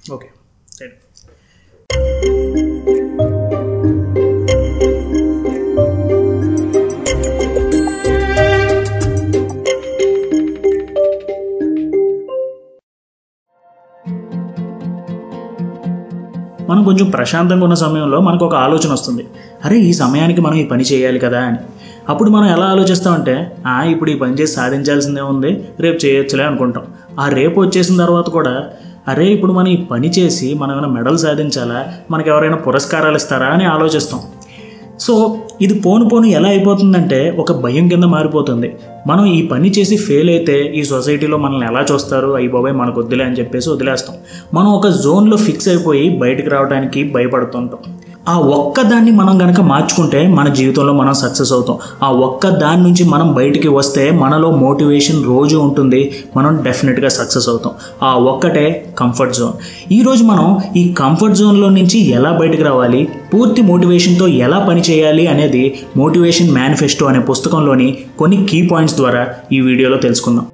okay right మనం కొంచెం ప్రశాంతంగా ఉన్న సమయంలో మనకు ఒక ఆలోచన వస్తుంది అరే ఈ సమయానికి మనం ఈ పని చేయాలి కదా అని అప్పుడు మనం ఎలా ఆలోచిస్తామంటే ఆ ఇప్పుడు ఈ పని చేసి సాధించాల్సిందే ఉంది రేపు చేయొచ్చులే అనుకుంటాం ఆ రేపు వచ్చేసిన తర్వాత కూడా అరే ఇప్పుడు మనం ఈ పని చేసి మనం ఏమైనా మెడల్ సాధించాలా మనకి ఎవరైనా పురస్కారాలు ఇస్తారా అని ఆలోచిస్తాం సో ఇది పోను పోను ఎలా అయిపోతుందంటే ఒక భయం కింద మారిపోతుంది మనం ఈ పని చేసి ఫెయిల్ అయితే ఈ సొసైటీలో మనల్ని ఎలా చూస్తారు అయ్యి బాబాయ్ మనకు వద్దులే అని చెప్పేసి వదిలేస్తాం మనం ఒక జోన్లో ఫిక్స్ అయిపోయి బయటకు రావడానికి భయపడుతుంటాం ఆ ఒక్క దాన్ని మనం కనుక మార్చుకుంటే మన జీవితంలో మనం సక్సెస్ అవుతాం ఆ ఒక్క దాని నుంచి మనం బయటికి వస్తే మనలో మోటివేషన్ రోజు ఉంటుంది మనం డెఫినెట్గా సక్సెస్ అవుతాం ఆ ఒక్కటే కంఫర్ట్ జోన్ ఈరోజు మనం ఈ కంఫర్ట్ జోన్లో నుంచి ఎలా బయటకు రావాలి పూర్తి మోటివేషన్తో ఎలా పని చేయాలి అనేది మోటివేషన్ మేనిఫెస్టో అనే పుస్తకంలోని కొన్ని కీ పాయింట్స్ ద్వారా ఈ వీడియోలో తెలుసుకుందాం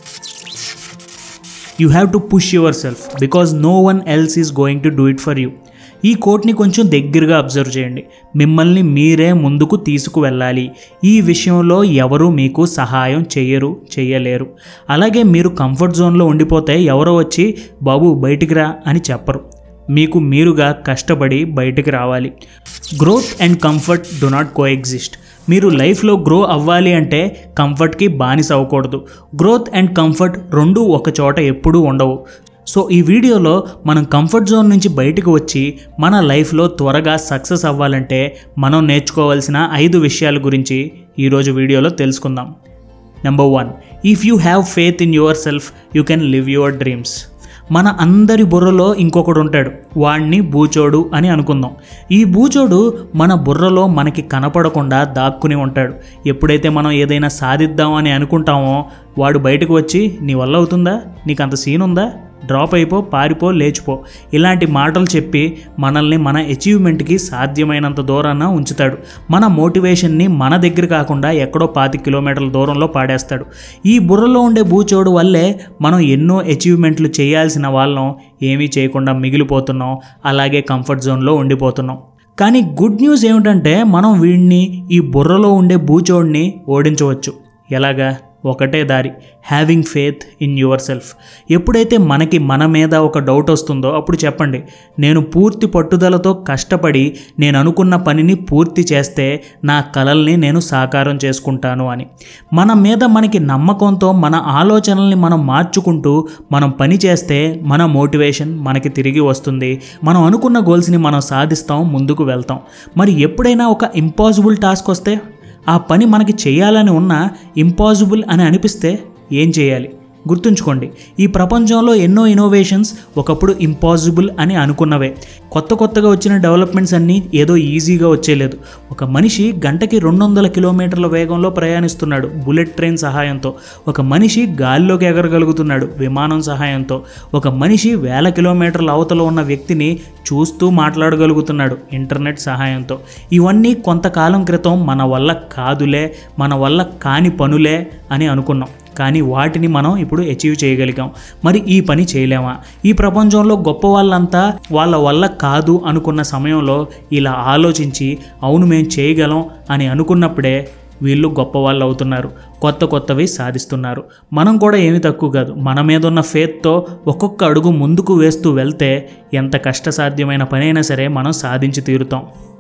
you have to push yourself because no one else is going to do it for you ఈ కోట్ని కొంచెం దగ్గరగా అబ్జర్వ్ చేయండి మిమ్మల్ని మీరే ముందుకు తీసుకువెళ్ళాలి ఈ విషయంలో ఎవరు మీకు సహాయం చేయరు చేయలేరు అలాగే మీరు కంఫర్ట్ జోన్లో ఉండిపోతే ఎవరో వచ్చి బాబు బయటికి రా అని చెప్పరు మీకు మీరుగా కష్టపడి బయటికి రావాలి growth and comfort do not coexist మీరు లైఫ్లో గ్రో అవ్వాలి అంటే కంఫర్ట్కి బానిస అవ్వకూడదు గ్రోత్ అండ్ కంఫర్ట్ రెండు ఒక చోట ఎప్పుడూ ఉండవు సో ఈ వీడియోలో మనం కంఫర్ట్ జోన్ నుంచి బయటకు వచ్చి మన లైఫ్లో త్వరగా సక్సెస్ అవ్వాలంటే మనం నేర్చుకోవాల్సిన ఐదు విషయాల గురించి ఈరోజు వీడియోలో తెలుసుకుందాం number one if you have faith in yourself you can live your dreams మన అందరి బుర్రలో ఇంకొకడు ఉంటాడు వాణ్ణి బూచోడు అని అనుకుందాం ఈ బూచోడు మన బుర్రలో మనకి కనపడకుండా దాక్కుని ఉంటాడు ఎప్పుడైతే మనం ఏదైనా సాధిద్దాం అని అనుకుంటామో వాడు బయటకు వచ్చి నీ వల్ల అవుతుందా నీకు అంత సీన్ ఉందా డ్రాప్ అయిపో పారిపో లేచిపో ఇలాంటి మాటలు చెప్పి మనల్ని మన అచీవ్మెంట్కి సాధ్యమైనంత దూరాన ఉంచుతాడు మన మోటివేషన్ని మన దగ్గర కాకుండా ఎక్కడో పాతి కిలోమీటర్ల దూరంలో పాడేస్తాడు ఈ బుర్రలో ఉండే బూచోడు వల్లే మనం ఎన్నో అచీవ్మెంట్లు చేయాల్సిన వాళ్ళం ఏమీ చేయకుండా మిగిలిపోతున్నాం అలాగే కంఫర్ట్ జోన్లో ఉండిపోతున్నాం కానీ గుడ్ న్యూస్ ఏమిటంటే మనం వీడిని ఈ బుర్రలో ఉండే బూచోడిని ఓడించవచ్చు ఎలాగా ఒకటే దారి having faith in yourself ఎప్పుడైతే మనకి మన మీద ఒక డౌట్ వస్తుందో అప్పుడు చెప్పండి నేను పూర్తి పట్టుదలతో కష్టపడి నేను అనుకున్న పనిని పూర్తి చేస్తే నా కలల్ని నేను సాకారం చేసుకుంటాను అని మన మీద మనకి నమ్మకంతో మన ఆలోచనల్ని మనం మార్చుకుంటూ మనం పని చేస్తే మన మోటివేషన్ మనకి తిరిగి వస్తుంది మనం అనుకున్న గోల్స్ని మనం సాధిస్తాం ముందుకు వెళ్తాం మరి ఎప్పుడైనా ఒక ఇంపాసిబుల్ టాస్క్ వస్తే ఆ పని మనకి చేయాలని ఉన్నా ఇంపాసిబుల్ అని అనిపిస్తే ఏం చేయాలి గుర్తుంచుకోండి ఈ ప్రపంచంలో ఎన్నో ఇన్నోవేషన్స్ ఒకప్పుడు ఇంపాసిబుల్ అని అనుకున్నవే కొత్త కొత్తగా వచ్చిన డెవలప్మెంట్స్ అన్నీ ఏదో ఈజీగా వచ్చేలేదు ఒక మనిషి గంటకి రెండు వందల కిలోమీటర్ల వేగంలో ప్రయాణిస్తున్నాడు బుల్లెట్ ట్రైన్ సహాయంతో ఒక మనిషి గాలిలోకి ఎగరగలుగుతున్నాడు విమానం సహాయంతో ఒక మనిషి వేల కిలోమీటర్ల అవతల ఉన్న వ్యక్తిని చూస్తూ మాట్లాడగలుగుతున్నాడు ఇంటర్నెట్ సహాయంతో ఇవన్నీ కొంతకాలం క్రితం మన వల్ల కాదులే మన వల్ల కాని పనులే అని అనుకున్నాం కానీ వాటిని మనం ఇప్పుడు అచీవ్ చేయగలిగాం మరి ఈ పని చేయలేమా ఈ ప్రపంచంలో గొప్ప వాళ్ళంతా వాళ్ళ వల్ల కాదు అనుకున్న సమయంలో ఇలా ఆలోచించి అవును మేము చేయగలం అని అనుకున్నప్పుడే వీళ్ళు గొప్ప వాళ్ళు అవుతున్నారు కొత్త కొత్తవి సాధిస్తున్నారు మనం కూడా ఏమి తక్కువ కాదు మన మీద ఉన్న ఫేత్తో ఒక్కొక్క అడుగు ముందుకు వేస్తూ వెళ్తే ఎంత కష్టసాధ్యమైన పనైనా సరే మనం సాధించి తీరుతాం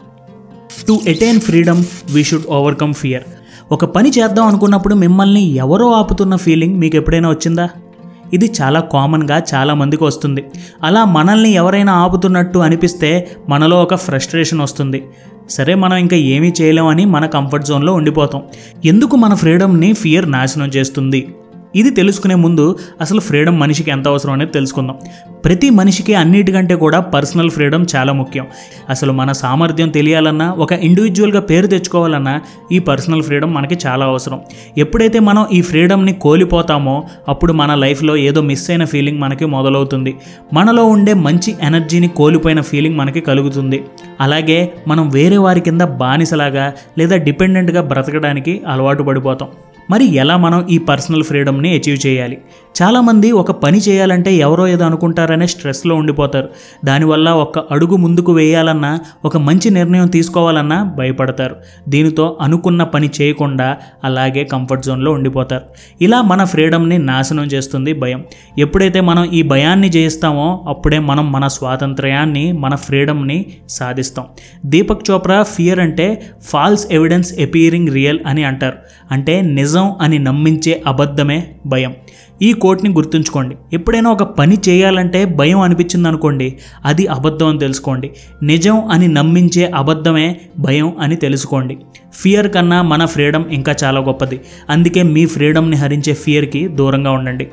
to attain freedom we should overcome fear ఒక పని చేద్దాం అనుకున్నప్పుడు మిమ్మల్ని ఎవరో ఆపుతున్న ఫీలింగ్ మీకు ఎప్పుడైనా వచ్చిందా ఇది చాలా కామన్గా చాలా మందికి వస్తుంది అలా మనల్ని ఎవరైనా ఆపుతున్నట్టు అనిపిస్తే మనలో ఒక ఫ్రస్ట్రేషన్ వస్తుంది సరే మనం ఇంకా ఏమీ చేయలేమని మన కంఫర్ట్ జోన్లో ఉండిపోతాం ఎందుకు మన ఫ్రీడమ్ని ఫియర్ నాశనం చేస్తుంది ఇది తెలుసుకునే ముందు అసలు ఫ్రీడమ్ మనిషికి ఎంత అవసరం అనేది తెలుసుకుందాం ప్రతి మనిషికి అన్నిటికంటే కూడా పర్సనల్ ఫ్రీడమ్ చాలా ముఖ్యం అసలు మన సామర్థ్యం తెలియాలన్నా ఒక ఇండివిజువల్గా పేరు తెచ్చుకోవాలన్నా ఈ పర్సనల్ ఫ్రీడమ్ మనకి చాలా అవసరం ఎప్పుడైతే మనం ఈ ఫ్రీడమ్ని కోల్పోతామో అప్పుడు మన లైఫ్లో ఏదో మిస్ అయిన ఫీలింగ్ మనకి మొదలవుతుంది మనలో ఉండే మంచి ఎనర్జీని కోల్పోయిన ఫీలింగ్ మనకి కలుగుతుంది అలాగే మనం వేరే వారి కింద బానిసలాగా లేదా డిపెండెంట్గా బ్రతకడానికి అలవాటు పడిపోతాం మరి ఎలా మనం ఈ పర్సనల్ ఫ్రీడమ్ని అచీవ్ చేయాలి చాలామంది ఒక పని చేయాలంటే ఎవరో ఏదో అనుకుంటారనే స్ట్రెస్లో ఉండిపోతారు దానివల్ల ఒక అడుగు ముందుకు వేయాలన్నా ఒక మంచి నిర్ణయం తీసుకోవాలన్నా భయపడతారు దీనితో అనుకున్న పని చేయకుండా అలాగే కంఫర్ట్ జోన్లో ఉండిపోతారు ఇలా మన ఫ్రీడమ్ని నాశనం చేస్తుంది భయం ఎప్పుడైతే మనం ఈ భయాన్ని జయిస్తామో అప్పుడే మనం మన స్వాతంత్ర్యాన్ని మన ఫ్రీడమ్ని సాధిస్తాం దీపక్ చోప్రా ఫియర్ అంటే ఫాల్స్ ఎవిడెన్స్ ఎపీరింగ్ రియల్ అని అంటారు అంటే నిజం అని నమ్మించే అబద్ధమే భయం ఈ కోట్ని గుర్తుంచుకోండి ఎప్పుడైనా ఒక పని చేయాలంటే భయం అనిపించింది అనుకోండి అది అబద్ధం అని తెలుసుకోండి నిజం అని నమ్మించే అబద్ధమే భయం అని తెలుసుకోండి ఫియర్ కన్నా మన ఫ్రీడమ్ ఇంకా చాలా గొప్పది అందుకే మీ ఫ్రీడమ్ని హరించే ఫియర్కి దూరంగా ఉండండి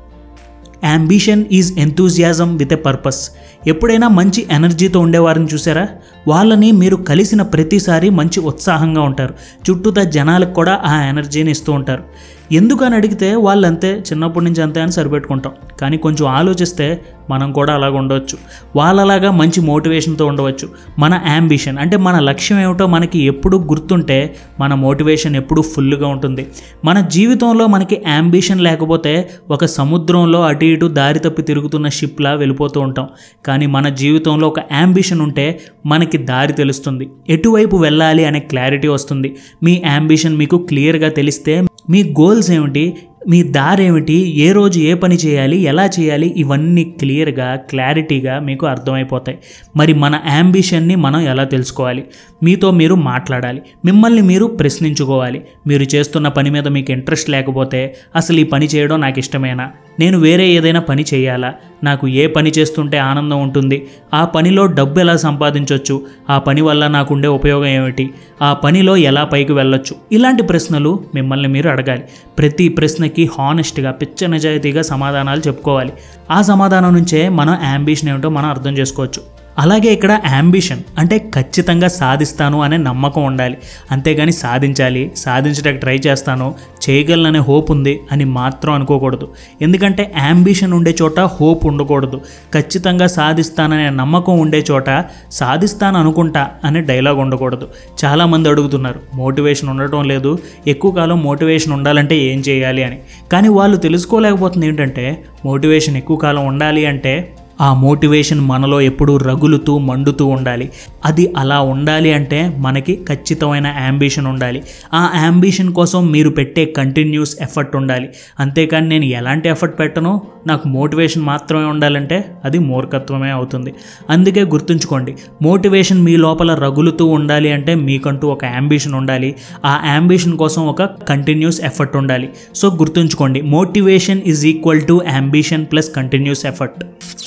ambition is enthusiasm with a purpose ఎప్పుడైనా మంచి ఎనర్జీతో ఉండేవారిని చూసారా వాళ్ళని మీరు కలిసిన ప్రతిసారి మంచి ఉత్సాహంగా ఉంటారు చుట్టూతా జనాలకు కూడా ఆ ఎనర్జీని ఇస్తూ ఉంటారు ఎందుకని అడిగితే వాళ్ళు అంతే చిన్నప్పటి నుంచి అంతే అని సరిపెట్టుకుంటాం కానీ కొంచెం ఆలోచిస్తే మనం కూడా అలాగ ఉండవచ్చు వాళ్ళలాగా మంచి మోటివేషన్తో ఉండవచ్చు మన యాంబిషన్ అంటే మన లక్ష్యం ఏమిటో మనకి ఎప్పుడు గుర్తుంటే మన మోటివేషన్ ఎప్పుడు ఫుల్గా ఉంటుంది మన జీవితంలో మనకి యాంబిషన్ లేకపోతే ఒక సముద్రంలో అటు ఇటు దారి తప్పి తిరుగుతున్న షిప్లా వెళ్ళిపోతూ ఉంటాం కానీ మన జీవితంలో ఒక యాంబిషన్ ఉంటే మనకి దారి తెలుస్తుంది ఎటువైపు వెళ్ళాలి అనే క్లారిటీ వస్తుంది మీ యాంబిషన్ మీకు క్లియర్గా తెలిస్తే మీ గోల్స్ ఏమిటి మీ దారి ఏమిటి ఏ రోజు ఏ పని చేయాలి ఎలా చేయాలి ఇవన్నీ క్లియర్గా క్లారిటీగా మీకు అర్థమైపోతాయి మరి మన యాంబిషన్ని మనం ఎలా తెలుసుకోవాలి మీతో మీరు మాట్లాడాలి మిమ్మల్ని మీరు ప్రశ్నించుకోవాలి మీరు చేస్తున్న పని మీద మీకు ఇంట్రెస్ట్ లేకపోతే అసలు ఈ పని చేయడం నాకు ఇష్టమేనా నేను వేరే ఏదైనా పని చేయాలా నాకు ఏ పని చేస్తుంటే ఆనందం ఉంటుంది ఆ పనిలో డబ్బు ఎలా సంపాదించవచ్చు ఆ పని వల్ల నాకుండే ఉపయోగం ఏమిటి ఆ పనిలో ఎలా పైకి వెళ్ళొచ్చు ఇలాంటి ప్రశ్నలు మిమ్మల్ని మీరు అడగాలి ప్రతి ప్రశ్నకి హానెస్ట్గా పిచ్చ నిజాయితీగా సమాధానాలు చెప్పుకోవాలి ఆ సమాధానం నుంచే మనం యాంబిషన్ ఏమిటో మనం అర్థం చేసుకోవచ్చు అలాగే ఇక్కడ యాంబిషన్ అంటే ఖచ్చితంగా సాధిస్తాను అనే నమ్మకం ఉండాలి అంతేగాని సాధించాలి సాధించడానికి ట్రై చేస్తాను చేయగలననే హోప్ ఉంది అని మాత్రం అనుకోకూడదు ఎందుకంటే యాంబిషన్ ఉండే చోట హోప్ ఉండకూడదు ఖచ్చితంగా సాధిస్తాననే నమ్మకం ఉండే చోట సాధిస్తాను అనుకుంటా అనే డైలాగ్ ఉండకూడదు చాలామంది అడుగుతున్నారు మోటివేషన్ ఉండటం లేదు ఎక్కువ కాలం మోటివేషన్ ఉండాలంటే ఏం చేయాలి అని కానీ వాళ్ళు తెలుసుకోలేకపోతుంది ఏంటంటే మోటివేషన్ ఎక్కువ కాలం ఉండాలి అంటే ఆ మోటివేషన్ మనలో ఎప్పుడూ రగులుతూ మండుతూ ఉండాలి అది అలా ఉండాలి అంటే మనకి ఖచ్చితమైన యాంబిషన్ ఉండాలి ఆ యాంబిషన్ కోసం మీరు పెట్టే కంటిన్యూస్ ఎఫర్ట్ ఉండాలి అంతేకాని నేను ఎలాంటి ఎఫర్ట్ పెట్టను నాకు మోటివేషన్ మాత్రమే ఉండాలంటే అది మూర్ఖత్వమే అవుతుంది అందుకే గుర్తుంచుకోండి మోటివేషన్ మీ లోపల రగులుతూ ఉండాలి అంటే మీకంటూ ఒక యాంబిషన్ ఉండాలి ఆ యాంబిషన్ కోసం ఒక కంటిన్యూస్ ఎఫర్ట్ ఉండాలి సో గుర్తుంచుకోండి motivation is equal to ambition plus continuous effort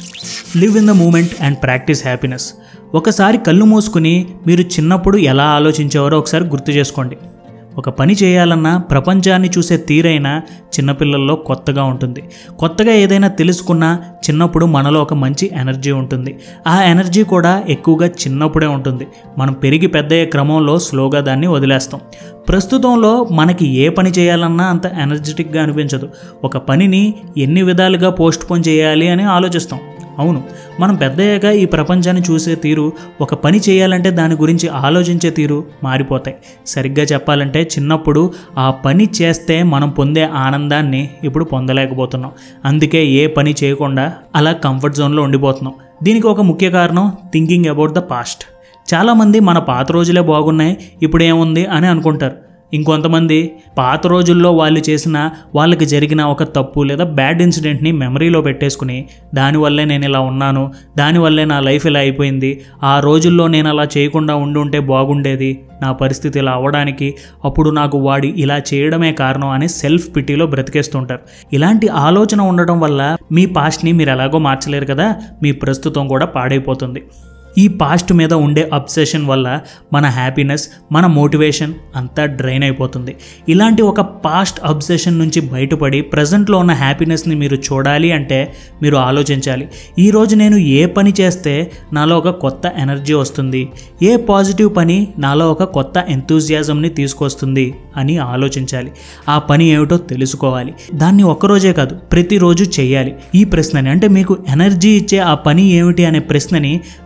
live in the moment and practice happiness ఒకసారి కళ్ళు మూసుకుని మీరు చిన్నప్పుడు ఎలా ఆలోచించేవారో ఒకసారి గుర్తు చేసుకోండి ఒక పని చేయాలన్నా ప్రపంచాన్ని చూసే తీరైనా చిన్నపిల్లల్లో కొత్తగా ఉంటుంది కొత్తగా ఏదైనా తెలుసుకున్నా చిన్నప్పుడు మనలో ఒక మంచి ఎనర్జీ ఉంటుంది ఆ ఎనర్జీ కూడా ఎక్కువగా చిన్నప్పుడే ఉంటుంది మనం పెరిగి పెద్దయ్యే క్రమంలో స్లోగా దాన్ని వదిలేస్తాం ప్రస్తుతంలో మనకి ఏ పని చేయాలన్నా అంత ఎనర్జెటిక్గా అనిపించదు ఒక పనిని ఎన్ని విధాలుగా పోస్ట్ పోన్ చేయాలి అని ఆలోచిస్తాం అవును మనం పెద్దయ్యాక ఈ ప్రపంచాన్ని చూసే తీరు ఒక పని చేయాలంటే దాని గురించి ఆలోచించే తీరు మారిపోతాయి సరిగ్గా చెప్పాలంటే చిన్నప్పుడు ఆ పని చేస్తే మనం పొందే ఆనందాన్ని ఇప్పుడు పొందలేకపోతున్నాం అందుకే ఏ పని చేయకుండా అలా కంఫర్ట్ జోన్లో ఉండిపోతున్నాం దీనికి ఒక ముఖ్య కారణం థింకింగ్ అబౌట్ ద పాస్ట్ చాలామంది మన పాత రోజులే బాగున్నాయి ఇప్పుడు ఏముంది అని అనుకుంటారు ఇంకొంతమంది పాత రోజుల్లో వాళ్ళు చేసిన వాళ్ళకి జరిగిన ఒక తప్పు లేదా బ్యాడ్ ఇన్సిడెంట్ని మెమరీలో పెట్టేసుకుని దానివల్లే నేను ఇలా ఉన్నాను దానివల్లే నా లైఫ్ ఇలా అయిపోయింది ఆ రోజుల్లో నేను అలా చేయకుండా ఉండి ఉంటే బాగుండేది నా పరిస్థితి ఇలా అవ్వడానికి అప్పుడు నాకు వాడి ఇలా చేయడమే కారణం అని సెల్ఫ్ పిటీలో బ్రతికేస్తుంటారు ఇలాంటి ఆలోచన ఉండడం వల్ల మీ పాస్ట్ని మీరు ఎలాగో మార్చలేరు కదా మీ ప్రస్తుతం కూడా పాడైపోతుంది ఈ పాస్ట్ మీద ఉండే అబ్సెషన్ వల్ల మన హ్యాపీనెస్ మన మోటివేషన్ అంతా డ్రైన్ అయిపోతుంది ఇలాంటి ఒక పాస్ట్ అబ్సెషన్ నుంచి బయటపడి ప్రజెంట్లో ఉన్న హ్యాపీనెస్ని మీరు చూడాలి అంటే మీరు ఆలోచించాలి ఈరోజు నేను ఏ పని చేస్తే నాలో ఒక కొత్త ఎనర్జీ వస్తుంది ఏ పాజిటివ్ పని నాలో ఒక కొత్త ఎంతూజియాజంని తీసుకొస్తుంది అని ఆలోచించాలి ఆ పని ఏమిటో తెలుసుకోవాలి దాన్ని ఒక్కరోజే కాదు ప్రతిరోజు చేయాలి ఈ ప్రశ్నని అంటే మీకు ఎనర్జీ ఇచ్చే ఆ పని ఏమిటి అనే ప్రశ్నని ఫ్రీక్వెంట్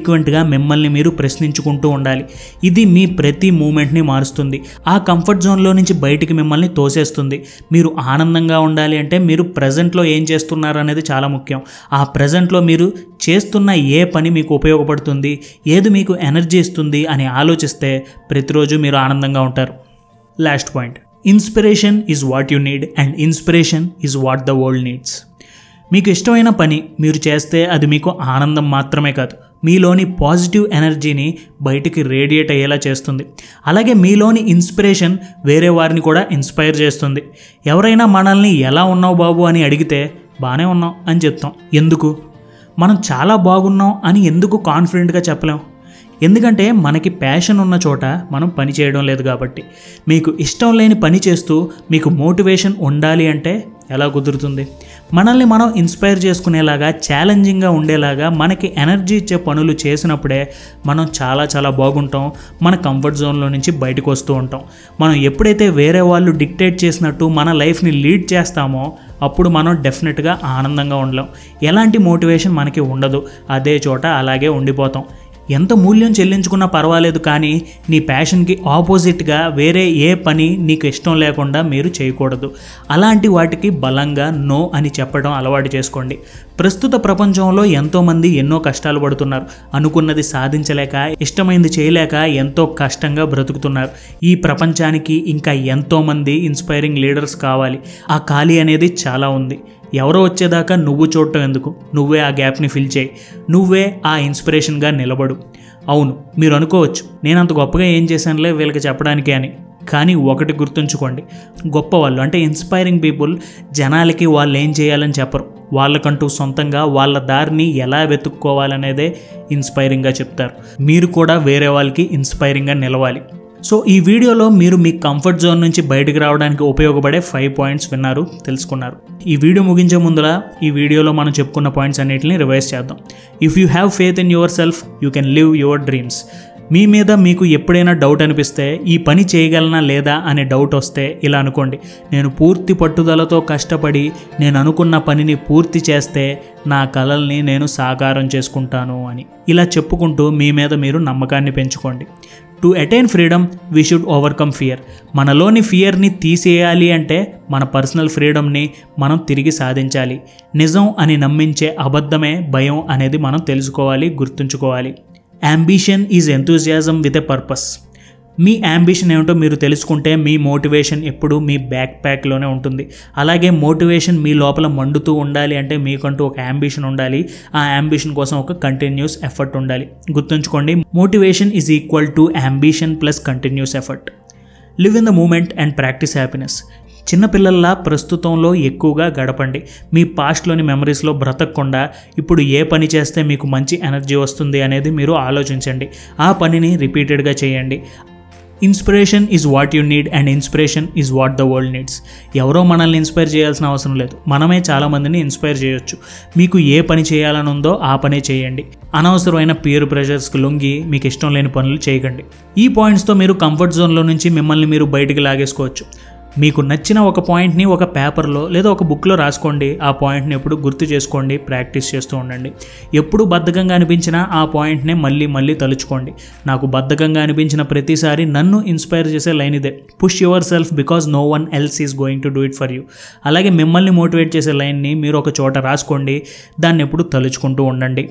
ఫ్రీక్వెంట్గా మిమ్మల్ని మీరు ప్రశ్నించుకుంటూ ఉండాలి ఇది మీ ప్రతి మూమెంట్ని మారుస్తుంది ఆ కంఫర్ట్ జోన్లో నుంచి బయటికి మిమ్మల్ని తోసేస్తుంది మీరు ఆనందంగా ఉండాలి అంటే మీరు ప్రజెంట్లో ఏం చేస్తున్నారు అనేది చాలా ముఖ్యం ఆ ప్రజెంట్లో మీరు చేస్తున్న ఏ పని మీకు ఉపయోగపడుతుంది ఏది మీకు ఎనర్జీ ఇస్తుంది అని ఆలోచిస్తే ప్రతిరోజు మీరు ఆనందంగా ఉంటారు last point inspiration is what you need and inspiration is what the world needs మీకు ఇష్టమైన పని మీరు చేస్తే అది మీకు ఆనందం మాత్రమే కాదు మీలోని పాజిటివ్ ఎనర్జీని బయటికి రేడియేట్ అయ్యేలా చేస్తుంది అలాగే మీలోని ఇన్స్పిరేషన్ వేరే వారిని కూడా ఇన్స్పైర్ చేస్తుంది ఎవరైనా మనల్ని ఎలా ఉన్నావు బాబు అని అడిగితే బాగానే ఉన్నాం అని చెప్తాం ఎందుకు మనం చాలా బాగున్నాం అని ఎందుకు కాన్ఫిడెంట్గా చెప్పలేం ఎందుకంటే మనకి ప్యాషన్ ఉన్న చోట మనం పని చేయడం లేదు కాబట్టి మీకు ఇష్టం లేని పని చేస్తూ మీకు మోటివేషన్ ఉండాలి అంటే ఎలా కుదురుతుంది మనల్ని మనం ఇన్స్పైర్ చేసుకునేలాగా ఛాలెంజింగ్గా ఉండేలాగా మనకి ఎనర్జీ ఇచ్చే పనులు చేసినప్పుడే మనం చాలా చాలా బాగుంటాం మన కంఫర్ట్ జోన్లో నుంచి బయటకు వస్తూ ఉంటాం మనం ఎప్పుడైతే వేరే వాళ్ళు డిక్టేట్ చేసినట్టు మన లైఫ్ని లీడ్ చేస్తామో అప్పుడు మనం డెఫినెట్గా ఆనందంగా ఉండలేం ఎలాంటి మోటివేషన్ మనకి ఉండదు అదే చోట అలాగే ఉండిపోతాం ఎంత మూల్యం చెల్లించుకున్నా పర్వాలేదు కానీ నీ ప్యాషన్కి ఆపోజిట్గా వేరే ఏ పని నీకు ఇష్టం లేకుండా మీరు చేయకూడదు అలాంటి వాటికి బలంగా నో అని చెప్పడం అలవాటు చేసుకోండి ప్రస్తుత ప్రపంచంలో ఎంతోమంది ఎన్నో కష్టాలు పడుతున్నారు అనుకున్నది సాధించలేక ఇష్టమైంది చేయలేక ఎంతో కష్టంగా బ్రతుకుతున్నారు ఈ ప్రపంచానికి ఇంకా ఎంతోమంది ఇన్స్పైరింగ్ లీడర్స్ కావాలి ఆ ఖాళీ అనేది చాలా ఉంది ఎవరో వచ్చేదాకా నువ్వు చూడటం ఎందుకు నువ్వే ఆ గ్యాప్ని ఫిల్ చేయి నువ్వే ఆ ఇన్స్పిరేషన్గా నిలబడు అవును మీరు అనుకోవచ్చు నేను అంత గొప్పగా ఏం చేశానులే వీళ్ళకి చెప్పడానికి అని కానీ ఒకటి గుర్తుంచుకోండి గొప్పవాళ్ళు అంటే ఇన్స్పైరింగ్ పీపుల్ జనాలకి వాళ్ళు ఏం చేయాలని చెప్పరు వాళ్ళకంటూ సొంతంగా వాళ్ళ దారిని ఎలా వెతుక్కోవాలనేదే ఇన్స్పైరింగ్గా చెప్తారు మీరు కూడా వేరే వాళ్ళకి ఇన్స్పైరింగ్గా నిలవాలి సో ఈ వీడియోలో మీరు మీ కంఫర్ట్ జోన్ నుంచి బయటకు రావడానికి ఉపయోగపడే ఫైవ్ పాయింట్స్ విన్నారు తెలుసుకున్నారు ఈ వీడియో ముగించే ముందర ఈ వీడియోలో మనం చెప్పుకున్న పాయింట్స్ అన్నిటిని రివైజ్ చేద్దాం if you have faith in yourself you can live your dreams మీ మీద మీకు ఎప్పుడైనా డౌట్ అనిపిస్తే ఈ పని చేయగలనా లేదా అనే డౌట్ వస్తే ఇలా అనుకోండి నేను పూర్తి పట్టుదలతో కష్టపడి నేను అనుకున్న పనిని పూర్తి చేస్తే నా కలల్ని నేను సాకారం చేసుకుంటాను అని ఇలా చెప్పుకుంటూ మీ మీద మీరు నమ్మకాన్ని పెంచుకోండి to attain freedom we should overcome fear మనలోని ఫియర్ని తీసేయాలి అంటే మన పర్సనల్ ఫ్రీడమ్ని మనం తిరిగి సాధించాలి నిజం అని నమ్మించే అబద్ధమే భయం అనేది మనం తెలుసుకోవాలి గుర్తుంచుకోవాలి ambition is enthusiasm with a purpose మీ అంబిషన్ ఏమిటో మీరు తెలుసుకుంటే మీ మోటివేషన్ ఎప్పుడు మీ బ్యాక్ ప్యాక్లోనే ఉంటుంది అలాగే మోటివేషన్ మీ లోపల మండుతూ ఉండాలి అంటే మీకంటూ ఒక అంబిషన్ ఉండాలి ఆ అంబిషన్ కోసం ఒక కంటిన్యూస్ ఎఫర్ట్ ఉండాలి గుర్తుంచుకోండి motivation is equal to ambition plus continuous effort live in the moment and practice happiness చిన్నపిల్లల్లా ప్రస్తుతంలో ఎక్కువగా గడపండి మీ పాస్ట్లోని మెమరీస్లో బ్రతకకుండా ఇప్పుడు ఏ పని చేస్తే మీకు మంచి ఎనర్జీ వస్తుంది అనేది మీరు ఆలోచించండి ఆ పనిని రిపీటెడ్గా చేయండి inspiration is what you need and inspiration is what the world needs ఎవరో మనల్ని ఇన్స్పైర్ చేయాల్సిన అవసరం లేదు మనమే చాలామందిని ఇన్స్పైర్ చేయొచ్చు మీకు ఏ పని చేయాలని ఉందో ఆ పనే చేయండి అనవసరమైన పీర్ ప్రెషర్స్కి లొంగి మీకు ఇష్టం లేని పనులు చేయకండి ఈ పాయింట్స్తో మీరు కంఫర్ట్ జోన్లో నుంచి మిమ్మల్ని మీరు బయటికి లాగేసుకోవచ్చు మీకు నచ్చిన ఒక పాయింట్ని ఒక పేపర్లో లేదా ఒక బుక్లో రాసుకోండి ఆ పాయింట్ని ఎప్పుడు గుర్తు చేసుకోండి ప్రాక్టీస్ చేస్తూ ఉండండి ఎప్పుడు బద్ధకంగా అనిపించినా ఆ పాయింట్నే మళ్ళీ మళ్ళీ తలుచుకోండి నాకు బద్ధకంగా అనిపించిన ప్రతిసారి నన్ను ఇన్స్పైర్ చేసే లైన్ ఇదే push yourself because no one else is going to do it for you అలాగే మిమ్మల్ని మోటివేట్ చేసే లైన్ని మీరు ఒక చోట రాసుకోండి దాన్ని ఎప్పుడు తలుచుకుంటూ ఉండండి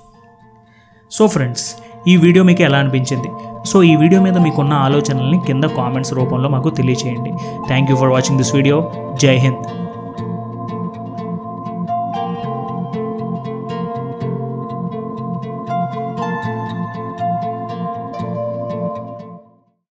సో ఫ్రెండ్స్ ఈ వీడియో మీకు ఎలా అనిపించింది సో ఈ వీడియో మీద మీకున్న ఆలోచనల్ని కింద కామెంట్స్ రూపంలో మాకు తెలియచేయండి thank you for watching this video Jai Hind